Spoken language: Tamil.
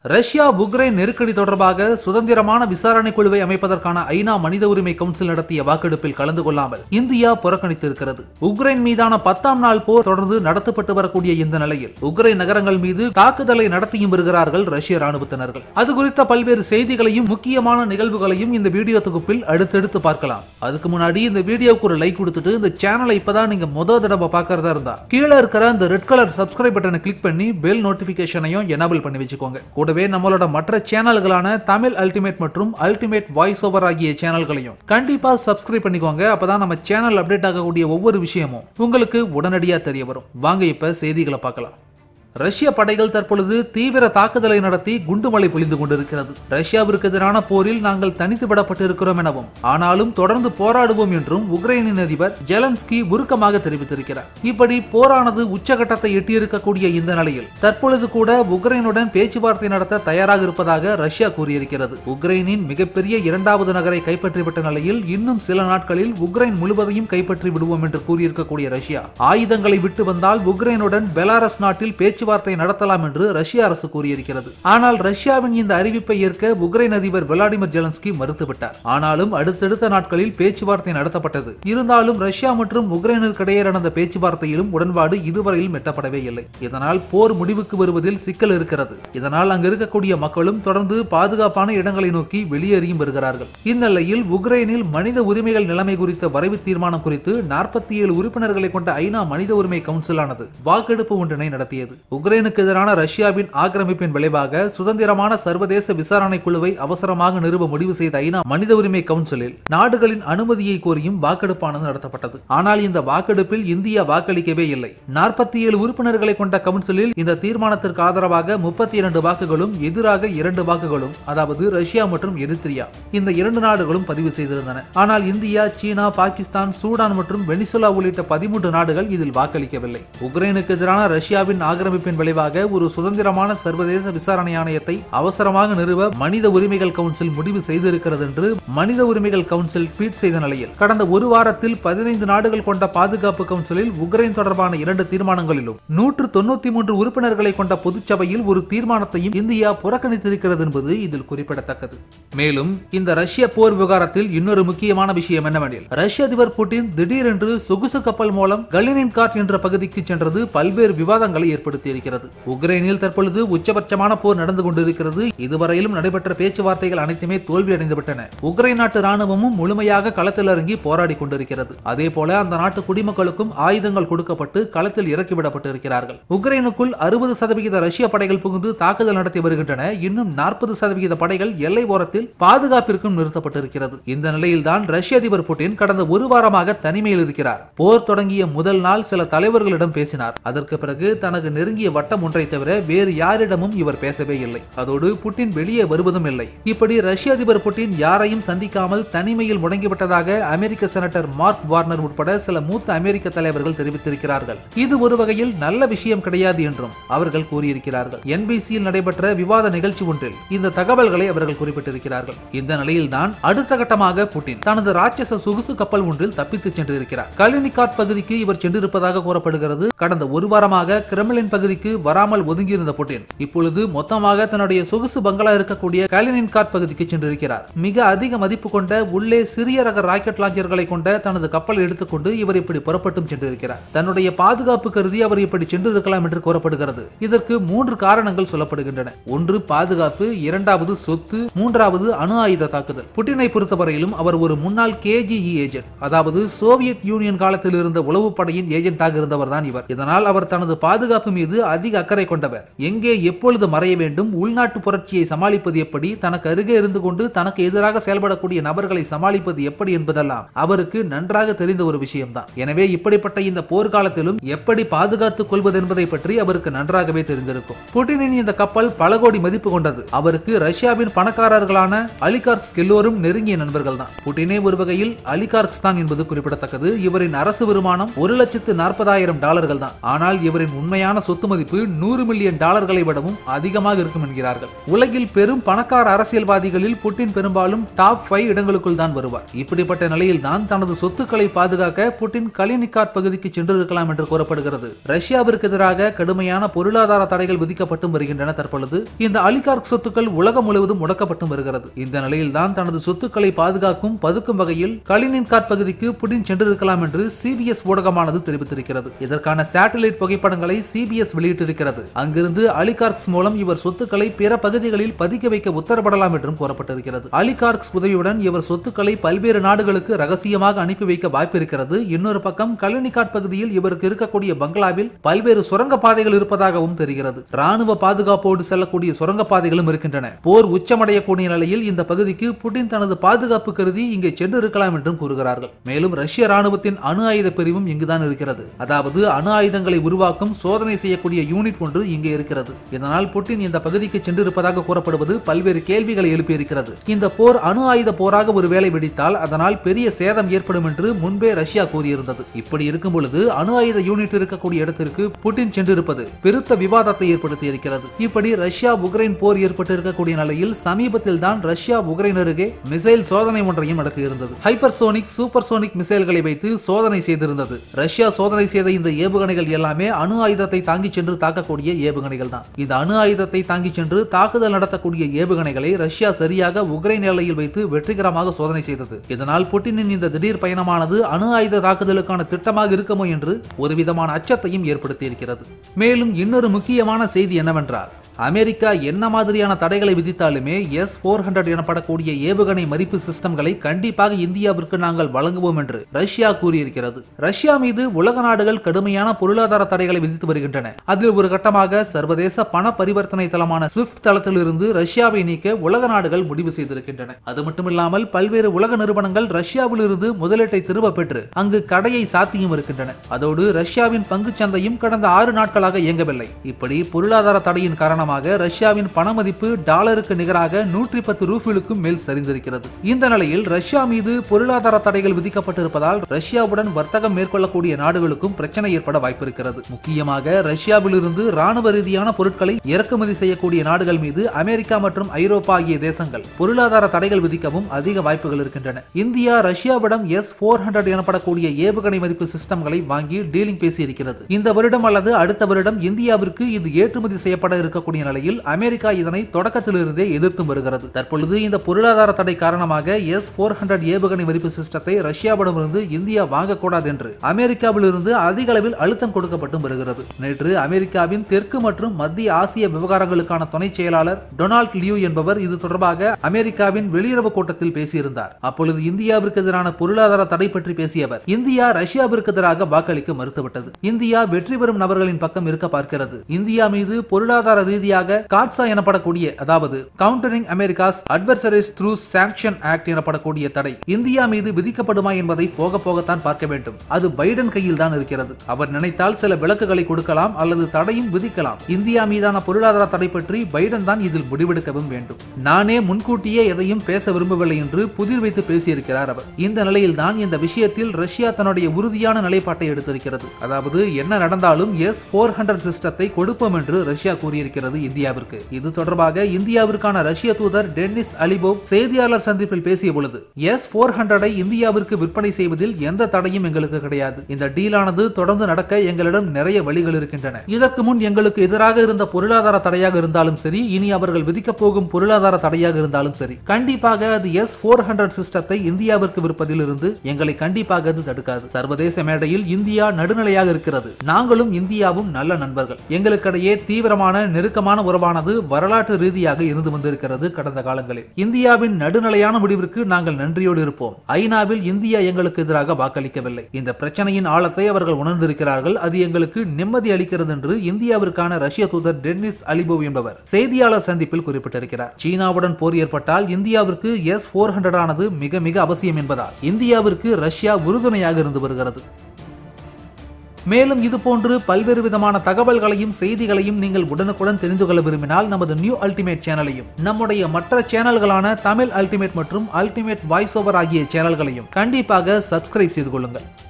ரஷ்யா உக்ரைன் நெருக்கடி தொடர்பாக சுதந்திரமான விசாரணை குழுவை அமைப்பதற்கான ஐநா மனித உரிமை கவுன்சில் நடத்திய வாக்கெடுப்பில் கலந்து கொள்ளாமல் இந்தியா புறக்கணித்திருக்கிறது உக்ரைன் மீதான பத்தாம் நாள் போர் தொடர்ந்து நடத்தப்பட்டு வரக்கூடிய இந்த நிலையில் உக்ரைன் நகரங்கள் மீது தாக்குதலை நடத்தியும் வருகிறார்கள் ரஷ்ய ராணுவத்தினர்கள் அது குறித்த பல்வேறு செய்திகளையும் முக்கியமான நிகழ்வுகளையும் இந்த வீடியோ தொகுப்பில் அடுத்தடுத்து பார்க்கலாம் அதுக்கு முன்னாடி இந்த வீடியோவுக்கு ஒரு லைக் கொடுத்துட்டு இந்த சேனலை இப்பதான் நீங்க முத தடவை பார்க்கறதா இருந்தா கீழே இருக்கிற அந்த ரெட் கலர் சப்ஸ்கிரைப் பட்டனை கிளிக் பண்ணி பெல் நோட்டிபிகேஷனையும் எனபிள் பண்ணி வச்சுக்கோங்க கூடவே நம்மளோட மற்ற சேனல்களான தமிழ் அல்டிமேட் மற்றும் அல்டிமேட் வாய்ஸ் ஓவர் ஆகிய சேனல்களையும் கண்டிப்பா சப்ஸ்கிரைப் பண்ணிக்கோங்க அப்பதான் நம்ம சேனல் அப்டேட் ஆகக்கூடிய ஒவ்வொரு விஷயமும் உங்களுக்கு உடனடியா தெரிய வரும் வாங்க இப்ப செய்திகளை பார்க்கலாம் ரஷ்ய படைகள் தற்பொழுது தீவிர தாக்குதலை நடத்தி குண்டுமழை பொழிந்து கொண்டிருக்கிறது ரஷ்யாவிற்கு எதிரான போரில் நாங்கள் தனித்து விடப்பட்டிருக்கிறோம் எனவும் ஆனாலும் தொடர்ந்து போராடுவோம் என்றும் உக்ரைனின் அதிபர் ஜெலன்ஸ்கி உருக்கமாக தெரிவித்திருக்கிறார் இப்படி போரானது உச்சகட்டத்தை எட்டியிருக்கக்கூடிய இந்த நிலையில் தற்பொழுது கூட உக்ரைனுடன் பேச்சுவார்த்தை நடத்த தயாராக இருப்பதாக ரஷ்யா கூறியிருக்கிறது உக்ரைனின் மிகப்பெரிய இரண்டாவது நகரை கைப்பற்றிவிட்ட நிலையில் இன்னும் சில நாட்களில் உக்ரைன் முழுவதையும் கைப்பற்றி விடுவோம் என்று கூறியிருக்கக்கூடிய ரஷ்யா ஆயுதங்களை விட்டு வந்தால் உக்ரைனுடன் பெலாரஸ் நாட்டில் பேச்சுவார்த்தை நடத்தலாம் என்று ரஷ்ய அரசு கூறியிருக்கிறது ஆனால் ரஷ்யாவின் இந்த அறிவிப்பை ஏற்க உக்ரைன் அதிபர் விளாடிமிர் ஜெலன்ஸ்கி மறுத்துவிட்டார் ஆனாலும் அடுத்தடுத்த நாட்களில் பேச்சுவார்த்தை நடத்தப்பட்டது இருந்தாலும் ரஷ்யா மற்றும் உக்ரைனிற்கு இடையே நடந்த பேச்சுவார்த்தையிலும் உடன்பாடு இதுவரையில் எட்டப்படவே இல்லை இதனால் போர் முடிவுக்கு வருவதில் சிக்கல் இருக்கிறது இதனால் அங்கு இருக்கக்கூடிய மக்களும் தொடர்ந்து பாதுகாப்பான இடங்களை நோக்கி வெளியேறியும் வருகிறார்கள் இந்நிலையில் உக்ரைனில் மனித உரிமைகள் நிலைமை குறித்த வரைவு தீர்மானம் குறித்து நாற்பத்தி ஏழு உறுப்பினர்களை கொண்ட ஐநா மனித உரிமை கவுன்சிலானது வாக்கெடுப்பு ஒன்றினை நடத்தியது உக்ரைனுக்கு எதிரான ரஷ்யாவின் ஆக்கிரமிப்பின் விளைவாக சுதந்திரமான சர்வதேச விசாரணை குழுவை அவசரமாக நிறுவ முடிவு செய்த ஐநா மனித உரிமை கவுன்சிலில் நாடுகளின் அனுமதியை கோரியும் வாக்கெடுப்பானது நடத்தப்பட்டது ஆனால் இந்த வாக்கெடுப்பில் இந்தியா வாக்களிக்கவே இல்லை நாற்பத்தி ஏழு உறுப்பினர்களை கொண்ட கவுன்சிலில் இந்த தீர்மானத்திற்கு ஆதரவாக முப்பத்தி இரண்டு வாக்குகளும் எதிராக இரண்டு வாக்குகளும் அதாவது ரஷ்யா மற்றும் எரித்ரியா இந்த இரண்டு நாடுகளும் பதிவு செய்திருந்தன ஆனால் இந்தியா சீனா பாகிஸ்தான் சூடான் மற்றும் வெனிசுலா உள்ளிட்ட பதிமூன்று நாடுகள் இதில் வாக்களிக்கவில்லை உக்ரைனுக்கு எதிரான ரஷ்யாவின் ஆக்கிரமிப்பின் விளைவாக ஒரு சுதந்திரமான சர்வதேச விசாரணை ஆணையத்தை அவசரமாக நிறுவ மனித உரிமைகள் கவுன்சில் முடிவு செய்திருக்கிறது என்று மனித உரிமைகள் கவுன்சில் ட்வீட் செய்த நிலையில் கடந்த ஒரு வாரத்தில் பதினைந்து நாடுகள் கொண்ட பாதுகாப்பு கவுன்சிலில் உக்ரைன் தொடர்பான இரண்டு தீர்மானங்களிலும் நூற்று தொண்ணூத்தி மூன்று உறுப்பினர்களை கொண்ட பொதுச்சபையில் ஒரு தீர்மானத்தையும் இந்தியா புறக்கணித்திருக்கிறது என்பது இதில் குறிப்பிடத்தக்கது மேலும் இந்த ரஷ்ய போர் விவகாரத்தில் இன்னொரு முக்கியமான விஷயம் என்னவெனில் ரஷ்ய அதிபர் புட்டின் திடீரென்று சொகுசு கப்பல் மூலம் கலினின் காட் என்ற பகுதிக்கு சென்றது பல்வேறு விவாதங்களை ஏற்படுத்தியிருக்கிறது உக்ரைனில் தற்பொழுது உச்சபட்சமான போர் நடந்து கொண்டிருக்கிறது இதுவரையிலும் நடைபெற்ற பேச்சுவார்த்தைகள் அனைத்துமே தோல்வியடைந்துவிட்டன உக்ரைன் நாட்டு ராணுவமும் முழுமையாக களத்தில் இறங்கி போராடி கொண்டிருக்கிறது அதே போல அந்த நாட்டு குடிமக்களுக்கும் ஆயுதங்கள் கொடுக்கப்பட்டு களத்தில் இறக்கிவிடப்பட்டு இருக்கிறார்கள் உக்ரைனுக்குள் அறுபது சதவிகித ரஷ்ய படைகள் புகுந்து தாக்குதல் நடத்தி வருகின்றன இன்னும் நாற்பது சதவிகித படைகள் எல்லை ஓரத்தில் பாதுகாப்பிற்கும் நிறுத்தப்பட்டிருக்கிறது இந்த நிலையில்தான் ரஷ்ய அதிபர் புட்டின் கடந்த ஒரு வாரமாக தனிமையில் இருக்கிறார் போர் தொடங்கிய முதல் நாள் சில தலைவர்களிடம் பேசினார் அதற்கு பிறகு தனக்கு நெருங்கிய வட்டம் ஒன்றை தவிர வேறு யாரிடமும் இவர் பேசவே இல்லை அதோடு புட்டின் வெளியே வருவதும் இல்லை இப்படி ரஷ்ய அதிபர் புட்டின் யாரையும் சந்திக்காமல் தனிமையில் முடங்கிவிட்டதாக அமெரிக்க செனட்டர் மார்க் வார்னர் உட்பட சில மூத்த அமெரிக்க தலைவர்கள் தெரிவித்திருக்கிறார்கள் இது ஒரு வகையில் நல்ல விஷயம் கிடையாது என்றும் அவர்கள் கூறியிருக்கிறார்கள் என்பிசியில் நடைபெற்ற விவாத நிகழ்ச்சி ஒன்றில் இந்த தகவல்களை அவர்கள் குறிப்பிட்டிருக்கிறார்கள் இந்த நிலையில்தான் அடுத்த கட்டமாக புட்டின் தனது ராட்சச சொகுசு கப்பல் ஒன்றில் தப்பித்துச் சென்றிருக்கிறார் கலினிகாட் பகுதிக்கு இவர் சென்றிருப்பதாக கூறப்படுகிறது கடந்த ஒரு வாரமாக கிரெம்லின் பகுதிக்கு வராமல் ஒதுங்கியிருந்த புட்டின் இப்பொழுது மொத்தமாக தன்னுடைய சொகுசு பங்களா இருக்கக்கூடிய கலினின்காட் பகுதிக்கு சென்றிருக்கிறார் மிக அதிக மதிப்பு கொண்ட உள்ளே சிறிய ரக ராக்கெட் லாஞ்சர்களை கொண்ட தனது கப்பலை எடுத்துக்கொண்டு இவர் இப்படி புறப்பட்டும் சென்றிருக்கிறார் தன்னுடைய பாதுகாப்பு கருதி அவர் இப்படி சென்றிருக்கலாம் என்று கூறப்படுகிறது இதற்கு மூன்று காரணங்கள் சொல்லப்படுகின்றன ஒன்று பாதுகாப்பு இரண்டாவது சொத்து மூன்றாவது அணு ஆயுத தாக்குதல் புட்டினை பொறுத்தவரையிலும் அவர் ஒரு முன்னாள் கேஜிஇ ஏஜென்ட் அதாவது சோவியத் யூனியன் காலத்தில் இருந்த உளவு படையின் ஏஜென்ட்டாக இருந்தவர் தான் இவர் இதனால் அவர் தனது பாதுகாப்பு மீது அதிக அக்கறை கொண்டவர் எங்கே எப்பொழுது மறைய வேண்டும் உள்நாட்டு புரட்சியை சமாளிப்பது எப்படி தனக்கு அருகே இருந்து கொண்டு தனக்கு எதிராக செயல்படக்கூடிய நபர்களை சமாளிப்பது எப்படி என்பதெல்லாம் அவருக்கு நன்றாக தெரிந்த ஒரு விஷயம்தான் எனவே இப்படிப்பட்ட இந்த போர்க்காலத்திலும் எப்படி பாதுகாத்துக் கொள்வது என்பதை பற்றி அவருக்கு நன்றாகவே தெரிந்திருக்கும் புட்டினின் இந்த கப்பல் பல கோடி மதிப்பு கொண்டது அவருக்கு ரஷ்யாவின் பணக்காரர்களான அலிகார்க்ஸ் எல்லோரும் நெருங்கிய நண்பர்கள் தான் புட்டினே ஒரு வகையில் அலிகார்க்ஸ் தான் என்பது குறிப்பிடத்தக்கது இவரின் அரசு வருமானம் ஒரு லட்சத்து நாற்பதாயிரம் டாலர்கள் தான் ஆனால் இவரின் உண்மையான சொத்து சொத்து மதிப்பு நூறு மில்லியன் டாலர்களை விடவும் அதிகமாக இருக்கும் என்கிறார்கள் உலகில் பெரும் பணக்கார அரசியல்வாதிகளில் புட்டின் பெரும்பாலும் டாப் ஃபைவ் இடங்களுக்குள் தான் வருவார் இப்படிப்பட்ட நிலையில் தான் தனது சொத்துக்களை பாதுகாக்க புட்டின் கலினிகாட் பகுதிக்கு சென்றிருக்கலாம் என்று கூறப்படுகிறது ரஷ்யாவிற்கு எதிராக கடுமையான பொருளாதார தடைகள் விதிக்கப்பட்டும் வருகின்றன தற்பொழுது இந்த அலிகார்க் சொத்துக்கள் உலகம் முழுவதும் முடக்கப்பட்டும் வருகிறது இந்த நிலையில் தான் தனது சொத்துக்களை பாதுகாக்கும் பதுக்கும் வகையில் கலினின்காட் பகுதிக்கு புடின் சென்றிருக்கலாம் என்று சிபிஎஸ் ஊடகமானது தெரிவித்திருக்கிறது இதற்கான சேட்டலைட் புகைப்படங்களை சிபிஎஸ் வெளியிட்டிருக்கிறது அங்கிருந்து அலிகார்க்ஸ் மூலம் இவர் சொத்துக்களை பிற பகுதிகளில் பதுக்கி வைக்க உத்தரவிடலாம் என்றும் கூறப்பட்டிருக்கிறது அலிகார்க்ஸ் உதவியுடன் இவர் சொத்துக்களை பல்வேறு நாடுகளுக்கு ரகசியமாக அனுப்பி வைக்க வாய்ப்பிருக்கிறது இன்னொரு பக்கம் கலினிகாட் பகுதியில் இவருக்கு இருக்கக்கூடிய பங்களாவில் பல்வேறு சுரங்க பாதைகள் இருப்பதாகவும் தெரிகிறது ராணுவ பாதுகாப்போடு செல்லக்கூடிய சுரங்க பாதைகளும் இருக்கின்றன போர் உச்சமடையக்கூடிய நிலையில் இந்த பகுதிக்கு புட்டின் தனது பாதுகாப்பு கருதி இங்கே சென்று இருக்கலாம் என்றும் கூறுகிறார்கள் மேலும் ரஷ்ய ராணுவத்தின் அணு ஆயுத பிரிவும் இங்குதான் இருக்கிறது அதாவது அணு ஆயுதங்களை உருவாக்கும் சோதனை செய்யக்கூடிய யூனிட் ஒன்று இங்கே இருக்கிறது இதனால் புட்டின் இந்த பகுதிக்கு சென்றிருப்பதாக கூறப்படுவது பல்வேறு கேள்விகளை எழுப்பியிருக்கிறது இந்த போர் அணு ஆயுத போராக ஒருவேளை வெடித்தால் அதனால் பெரிய சேதம் ஏற்படும் என்று முன்பே ரஷ்யா கூறியிருந்தது இப்படி இருக்கும் பொழுது அணு ஆயுத யூனிட் இருக்கக்கூடிய இடத்திற்கு புட்டின் சென்றிருப்பது பெருத்த விவாதத்தை ஏற்படுத்தி இருக்கிறது இப்படி ரஷ்யா உக்ரைன் போர் ஏற்பட்டு இருக்கக்கூடிய நிலையில் சமீபத்தில் தான் ரஷ்யா உக்ரைன் அருகே மிசைல் சோதனை ஒன்றையும் நடத்தியிருந்தது ஹைப்பர்சோனிக் சூப்பர்சோனிக் மிசைல்களை வைத்து சோதனை செய்திருந்தது ரஷ்யா சோதனை செய்த இந்த ஏவுகணைகள் எல்லாமே அணு ஆயுதத்தை தாங்கி சென்று தாக்கக்கூடிய ஏவுகணைகள் தான் இந்த அணு ஆயுதத்தை தாங்கி சென்று தாக்குதல் நடத்தக்கூடிய ஏவுகணைகளை ரஷ்யா சரியாக உக்ரைன் எல்லையில் வைத்து வெற்றிகரமாக சோதனை செய்தது இதனால் புட்டினின் இந்த திடீர் பயணமானது அணு ஆயுத தாக்குதலுக்கான திட்டமாக இருக்குமோ என்று ஒரு விதமான அச்சத்தையும் ஏற்படுத்தியிருக்கிறது மேலும் இன்னொரு முக்கியமான செய்தி என்னவென்றால் அமெரிக்கா என்ன மாதிரியான தடைகளை விதித்தாலுமே எஸ் போர் ஹண்ட்ரட் எனப்படக்கூடிய ஏவுகணை மறிப்பு சிஸ்டம்களை கண்டிப்பாக இந்தியாவிற்கு நாங்கள் வழங்குவோம் என்று ரஷ்யா கூறியிருக்கிறது ரஷ்யா மீது உலக நாடுகள் கடுமையான பொருளாதார தடைகளை விதித்து வருகின்றன அதில் ஒரு கட்டமாக சர்வதேச பண பரிவர்த்தனை தளமான ஸ்விஃப்ட் தளத்திலிருந்து ரஷ்யாவை நீக்க உலக நாடுகள் முடிவு செய்திருக்கின்றன அது மட்டுமில்லாமல் பல்வேறு உலக நிறுவனங்கள் ரஷ்யாவிலிருந்து முதலீட்டை திரும்ப பெற்று அங்கு கடையை சாத்தியும் இருக்கின்றன அதோடு ரஷ்யாவின் பங்குச் சந்தையும் கடந்த ஆறு நாட்களாக இயங்கவில்லை இப்படி பொருளாதார தடையின் காரணமாக ரஷ்யாவின் பண மதிப்பு டாலருக்கு நிகராக நூற்றி பத்து ரூபிலுக்கும் மேல் சரிந்திருக்கிறது இந்த நிலையில் ரஷ்யா மீது பொருளாதார தடைகள் விதிக்கப்பட்டிருப்பதால் ரஷ்யாவுடன் வர்த்தகம் மேற்கொள்ளக்கூடிய நாடுகளுக்கும் பிரச்சனை ஏற்பட வாய்ப்பிருக்கிறது முக்கியமாக ரஷ்யாவிலிருந்து ராணுவ ரீதியான பொருட்களை இறக்குமதி செய்யக்கூடிய நாடுகள் மீது அமெரிக்கா மற்றும் ஐரோப்பா ஆகிய தேசங்கள் பொருளாதார தடைகள் விதிக்கவும் அதிக வாய்ப்புகள் இருக்கின்றன இந்தியா ரஷ்யாவிடம் எஸ் போர் ஹண்ட்ரட் எனப்படக்கூடிய ஏவுகணை மதிப்பு சிஸ்டம்களை வாங்கி டீலிங் பேசியிருக்கிறது இந்த வருடம் அல்லது அடுத்த வருடம் இந்தியாவிற்கு இது ஏற்றுமதி செய்யப்பட இருக்கக்கூடிய நிலையில் அமெரிக்கா இதனை தொடக்கத்திலிருந்தே எதிர்த்து வருகிறது தற்பொழுது இந்த பொருளாதார தடை காரணமாக எஸ் போர் ஹண்ட்ரட் ஏவுகணை மதிப்பு சிஸ்டத்தை ரஷ்யாவிடமிருந்து இந்தியா வாங்கக்கூடாது என்று அமெரிக்காவிலிருந்து அதிக அளவில் அழுத்தம் கொடுக்கப்பட்டு வருகிறது நேற்று அமெரிக்காவின் தெற்கு மற்றும் மத்திய ஆசிய விவகாரங்களுக்கான துணை செயலாளர் டொனால்ட் லியூ என்பவர் இது தொடர்பாக அமெரிக்காவின் வெளியுறவு கூட்டத்தில் பேசியிருந்தார் அப்பொழுது இந்தியாவிற்கு எதிரான பொருளாதார தடை பற்றி பேசிய அவர் இந்தியா ரஷ்யாவிற்கு எதிராக வாக்களிக்க மறுத்துவிட்டது இந்தியா வெற்றி பெறும் நபர்களின் பக்கம் இருக்க பார்க்கிறது இந்தியா மீது பொருளாதார ரீதியாக காட்சா எனப்படக்கூடிய அதாவது countering America's adversaries through sanctions act எனப்படக்கூடிய தடை இந்தியா மீது விதிக்கப்படுமா என்பதை போக போகத்தான் பார்க்க வேண்டும் அது பைடன் கையில் தான் இருக்கிறது அவர் நினைத்தால் சில விலக்குகளை கொடுக்கலாம் அல்லது தடையும் விதிக்கலாம் இந்தியா மீதான பொருளாதார தடை பற்றி பைடன் தான் இதில் முடிவெடுக்கவும் வேண்டும் நானே முன்கூட்டியே எதையும் பேச விரும்பவில்லை என்று புதிர் வைத்து பேசியிருக்கிறார் அவர் இந்த நிலையில் தான் இந்த விஷயத்தில் ரஷ்யா தன்னுடைய உறுதியான நிலைப்பாட்டை எடுத்திருக்கிறது அதாவது என்ன நடந்தாலும் எஸ் போர் ஹண்ட்ரட் சிஸ்டத்தை கொடுப்போம் என்று ரஷ்யா கூறியிருக்கிறது இந்தியாவிற்கு இது தொடர்பாக இந்தியாவிற்கான ரஷ்ய தூதர் டென்னிஸ் அலிபோவ் செய்தியாளர் சந்திப்பில் பேசிய பொழுது எஸ் போர் ஹண்ட்ரடை இந்தியாவிற்கு விற்பனை செய்வதில் எந்த தடையும் எங்களுக்கு கிடையாது இந்த டீலானது தொடர்ந்து நடக்க எங்களிடம் நிறைய வழிகள் இருக்கின்றன இதற்கு முன் எங்களுக்கு எதிராக இருந்த பொருளாதார தடையாக இருந்தாலும் சரி இனி அவர்கள் விதிக்கப் போகும் பொருளாதார தடையாக இருந்தாலும் சரி கண்டிப்பாக அது எஸ் போர் ஹண்ட்ரட் சிஸ்டத்தை இந்தியாவிற்கு விற்பதில் இருந்து எங்களை கண்டிப்பாக அது தடுக்காது சர்வதேச மேடையில் இந்தியா நடுநிலையாக இருக்கிறது நாங்களும் இந்தியாவும் நல்ல நண்பர்கள் எங்களுக்கிடையே தீவிரமான நெருக்கமான உறவானது வரலாற்று ரீதியாக இருந்து வந்திருக்கிறது கடந்த காலங்களில் இந்தியாவின் நடுநிலையான முடிவிற்கு நாங்கள் நன்றியோடு இருப்போம் ஐநாவில் இந்தியா எங்களுக்கு எதிராக வாக்களிக்கவில்லை இந்த பிரச்சனையின் ஆழத்தை அவர்கள் உணர்ந்திருக்கிறார்கள் அது எங்களுக்கு நிம்மதி அளிக்கிறது என்று இந்தியாவிற்கான ரஷ்ய தூதர் டென்னிஸ் அலிபோவ் என்பவர் செய்தியாளர் சந்திப்பில் குறிப்பிட்டிருக்கிறார் சீனாவுடன் போர் ஏற்பட்டால் இந்தியாவிற்கு எஸ் போர் ஹண்ட்ரட் ஆனது மிக மிக அவசியம் என்பதால் இந்தியாவிற்கு ரஷ்யா உறுதுணையாக இருந்து வருகிறது மேலும் இது போன்று பல்வேறு விதமான தகவல்களையும் செய்திகளையும் நீங்கள் உடனுக்குடன் தெரிந்து கொள்ள விரும்பினால் நமது நியூ அல்டிமேட் சேனலையும் நம்முடைய மற்ற சேனல்களான தமிழ் அல்டிமேட் மற்றும் அல்டிமேட் வாய்ஸ் ஓவர் ஆகிய சேனல்களையும் கண்டிப்பாக சப்ஸ்கிரைப் செய்து கொள்ளுங்கள்